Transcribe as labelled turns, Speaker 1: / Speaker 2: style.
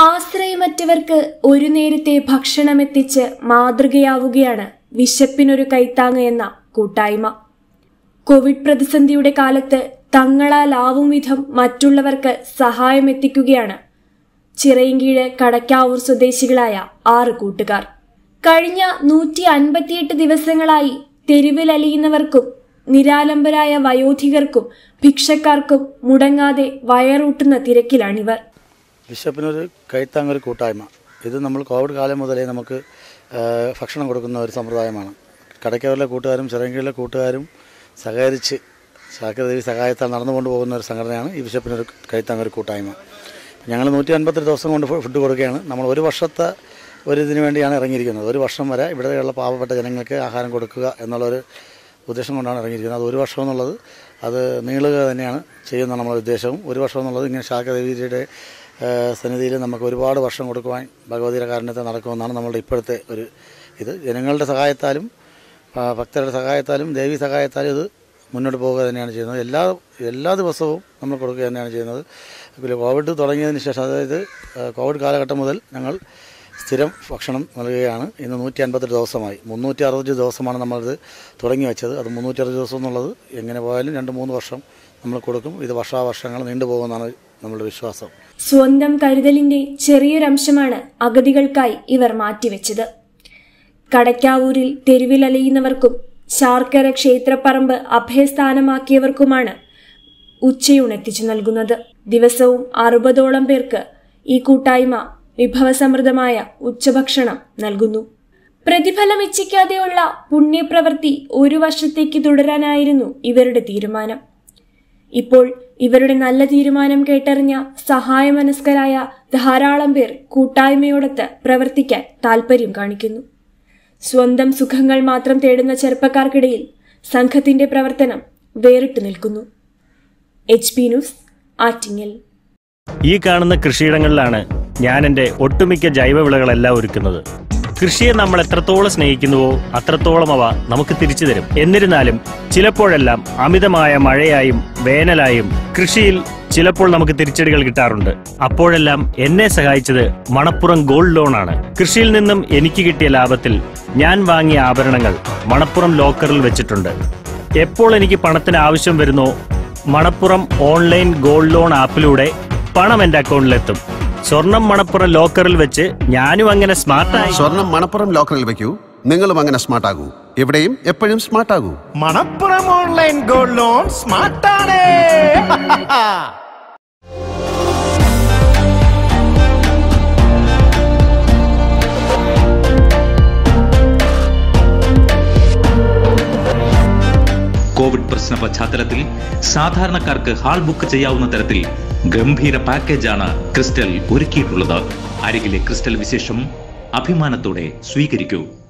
Speaker 1: ആശ്രയമറ്റവർക്ക് ഒരു നേരത്തെ ഭക്ഷണമെത്തിച്ച് മാതൃകയാവുകയാണ് വിശപ്പിനൊരു കൈത്താങ് എന്ന കൂട്ടായ്മ കോവിഡ് പ്രതിസന്ധിയുടെ കാലത്ത് തങ്ങളാലാവും വിധം മറ്റുള്ളവർക്ക് സഹായം എത്തിക്കുകയാണ് ചിറയൻകീഴ് കടക്കാവൂർ സ്വദേശികളായ ആറ് കൂട്ടുകാർ കഴിഞ്ഞ നൂറ്റി അൻപത്തിയെട്ട് ദിവസങ്ങളായി തെരുവിലലിയുന്നവർക്കും നിരാലംബരായ വയോധികർക്കും ഭിക്ഷക്കാർക്കും മുടങ്ങാതെ വയറൂട്ടുന്ന തിരക്കിലാണിവർ
Speaker 2: ബിഷപ്പിനൊരു കൈത്താങ്ങൊരു കൂട്ടായ്മ ഇത് നമ്മൾ കോവിഡ് കാലം മുതലേ നമുക്ക് ആ, ഭക്ഷണം കൊടുക്കുന്ന ഒരു സമ്പ്രദായമാണ് കടയ്ക്കവരിലെ കൂട്ടുകാരും ചിറങ്കീഴിലെ കൂട്ടുകാരും സഹകരിച്ച് ശാക്രദേവി സഹായത്താൽ നടന്നുകൊണ്ട് പോകുന്ന ഒരു സംഘടനയാണ് ഈ ബിഷപ്പിനൊരു കൈത്താങ്ങൊരു കൂട്ടായ്മ ഞങ്ങൾ നൂറ്റി അൻപത്തെട്ട് ദിവസം കൊണ്ട് ഫു- ഫുഡ് കൊടുക്കുകയാണ് നമ്മൾ ഒരു വർഷത്തെ ഒരു ഇതിന് വേണ്ടിയാണ് ഇറങ്ങിയിരിക്കുന്നത് ഒരു വർഷം വരെ ഇവിടെയുള്ള പാവപ്പെട്ട ജനങ്ങൾക്ക് ആഹാരം കൊടുക്കുക എന്നുള്ളൊരു ഉദ്ദേശം കൊണ്ടാണ് ഇറങ്ങിയിരിക്കുന്നത് അത് ഒരു വർഷം എന്നുള്ളത് അത് നീളുക തന്നെയാണ് ചെയ്യുന്ന നമ്മുടെ ഉദ്ദേശവും ഒരു വർഷം എന്നുള്ളത് ഇങ്ങനെ ശാഖദേവിയുടെ സന്നിധിയിൽ നമുക്ക് ഒരുപാട് വർഷം കൊടുക്കുവാൻ ഭഗവതിയുടെ കാരണത്തെ നടക്കുമെന്നാണ് നമ്മളുടെ ഇപ്പോഴത്തെ ഒരു ഇത് ജനങ്ങളുടെ സഹായത്താലും ആ, ഭക്തരുടെ സഹായത്താലും ദേവി സഹായത്താലും ഇത് മുന്നോട്ട് പോവുക തന്നെയാണ് ചെയ്യുന്നത് എല്ലാ എല്ലാ ദിവസവും നമ്മൾ കൊടുക്കുക തന്നെയാണ് ചെയ്യുന്നത് പിന്നെ കോവിഡ് തുടങ്ങിയതിന് ശേഷം അതായത് ആ, കോവിഡ് കാലഘട്ടം മുതൽ ഞങ്ങൾ സ്ഥിരം ഭക്ഷണം നൽകുകയാണ് ഇന്ന് നൂറ്റി അൻപത്തെട്ട് ദിവസമായി മുന്നൂറ്റി അറുപത് ദിവസമാണ് നമ്മളിത് തുടങ്ങി വെച്ചത് അത് മുന്നൂറ്റി അറുപത് ദിവസം എന്നുള്ളത് എങ്ങനെ പോയാലും രണ്ട് മൂന്ന് വർഷം നമ്മൾ കൊടുക്കും ഇത് വർഷാവർഷങ്ങൾ നീണ്ടുപോകുമെന്നാണ് നമ്മളുടെ വിശ്വാസം
Speaker 1: സ്വന്തം കരുതലിന്റെ ചെറിയൊരംശമാണ് അഗതികൾക്കായി ഇവർ മാറ്റിവെച്ചത് കടക്കാവൂരിൽ തെരുവിലലയുന്നവർക്കും ശാർക്കര ക്ഷേത്രപ്പറമ്പ് അഭയസ്ഥാനമാക്കിയവർക്കുമാണ് ഉച്ചയൂണെത്തിച്ചു നൽകുന്നത് ദിവസവും അറുപതോളം പേർക്ക് ഈ കൂട്ടായ്മ വിഭവസമൃദ്ധമായ ഉച്ചഭക്ഷണം നൽകുന്നു പ്രതിഫലം ഇച്ഛിക്കാതെയുള്ള പുണ്യപ്രവൃത്തി ഒരു വർഷത്തേക്ക് തുടരാനായിരുന്നു ഇവരുടെ തീരുമാനം ഇപ്പോൾ ഇവരുടെ നല്ല തീരുമാനം കേട്ടറിഞ്ഞ സഹായമനസ്കരായ ധാരാളം പേർ കൂട്ടായ്മയോടൊത്ത് പ്രവർത്തിക്കാൻ താൽപര്യം കാണിക്കുന്നു സ്വന്തം സുഖങ്ങൾ മാത്രം തേടുന്ന ചെറുപ്പക്കാർക്കിടയിൽ സംഘത്തിന്റെ പ്രവർത്തനം വേറിട്ടു നിൽക്കുന്നു എച്ച് പി ന്യൂസ് ആറ്റിങ്ങൽ
Speaker 3: ഈ കാണുന്ന കൃഷിയിടങ്ങളിലാണ് ഞാൻ എൻ്റെ ഒട്ടുമിക്ക ജൈവവിളകളെല്ലാം ഒരുക്കുന്നത് കൃഷിയെ നമ്മൾ എത്രത്തോളം സ്നേഹിക്കുന്നുവോ അത്രത്തോളം അവ നമുക്ക് തിരിച്ചു തരും എന്നിരുന്നാലും ചിലപ്പോഴെല്ലാം അമിതമായ മഴയായും വേനലായും കൃഷിയിൽ ചിലപ്പോൾ നമുക്ക് തിരിച്ചടികൾ കിട്ടാറുണ്ട് അപ്പോഴെല്ലാം എന്നെ സഹായിച്ചത് മണപ്പുറം ഗോൾഡ് ലോൺ ആണ് കൃഷിയിൽ നിന്നും എനിക്ക് കിട്ടിയ ലാഭത്തിൽ ഞാൻ വാങ്ങിയ ആഭരണങ്ങൾ മണപ്പുറം ലോക്കറിൽ വെച്ചിട്ടുണ്ട് എപ്പോൾ എനിക്ക് പണത്തിന് ആവശ്യം വരുന്നോ മണപ്പുറം ഓൺലൈൻ ഗോൾഡ് ലോൺ ആപ്പിലൂടെ പണം എന്റെ അക്കൗണ്ടിലെത്തും സ്വർണം മണപ്പുറം ലോക്കറിൽ വെച്ച് ഞാനും അങ്ങനെ സ്മാർട്ടായി
Speaker 4: സ്വർണം മണപ്പുറം ലോക്കറിൽ വെക്കൂ നിങ്ങളും അങ്ങനെ സ്മാർട്ട് ആകൂ എവിടെയും എപ്പോഴും സ്മാർട്ട് ആകൂ
Speaker 5: മണപ്പുറം ഓൺലൈൻ ഗോൾഡ് ലോൺ സ്മാർട്ടാണ്
Speaker 6: കോവിഡ് പ്രശ്ന പശ്ചാത്തലത്തിൽ സാധാരണക്കാർക്ക് ഹാൾ ബുക്ക് ചെയ്യാവുന്ന തരത്തിൽ ഗംഭീര പാക്കേജാണ് ക്രിസ്റ്റൽ ഒരുക്കിയിട്ടുള്ളത് അരികിലെ ക്രിസ്റ്റൽ വിശേഷം അഭിമാനത്തോടെ സ്വീകരിക്കൂ